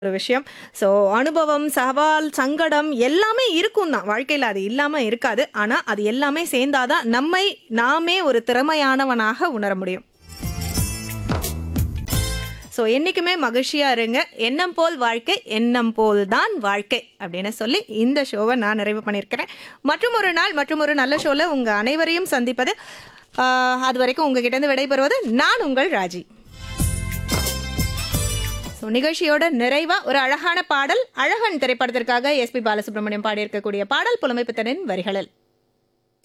ஒரு விஷயம். ஸோ அனுபவம், சவால், சங்கடம் எல்லாமே இருக்கும் தான். வாழ்க்கையில அது இல்லாம இருக்காது. ஆனா, அது எல்லாமே சேர்ந்தா தான் நம்மை நாமே ஒரு திறமையானவனாக உணர முடியும். ஸோ என்னைக்குமே மகிழ்ச்சியா இருங்க. எண்ணம் போல் வாழ்க்கை, எண்ணம் போல் தான் வாழ்க்கை அப்படின்னு சொல்லி இந்த ஷோவ நான் நிறைவு பண்ணியிருக்கிறேன். மற்றும் ஒரு நாள் மற்றும் ஒரு நல்ல ஷோல உங்க அனைவரையும் சந்திப்பது ஆ, அதுவரைக்கும் உங்ககிட்ட இருந்து விடைபெறுவது நான் உங்கள் ராஜி. ஸோ நிகழ்ச்சியோட நிறைவா ஒரு அழகான பாடல் அழகன் திரைப்படத்திற்காக எஸ்பி பாலசுப்ரமணியம் பாடியிருக்கக்கூடிய பாடல் புலமைப்பித்தனின் வரிகளில்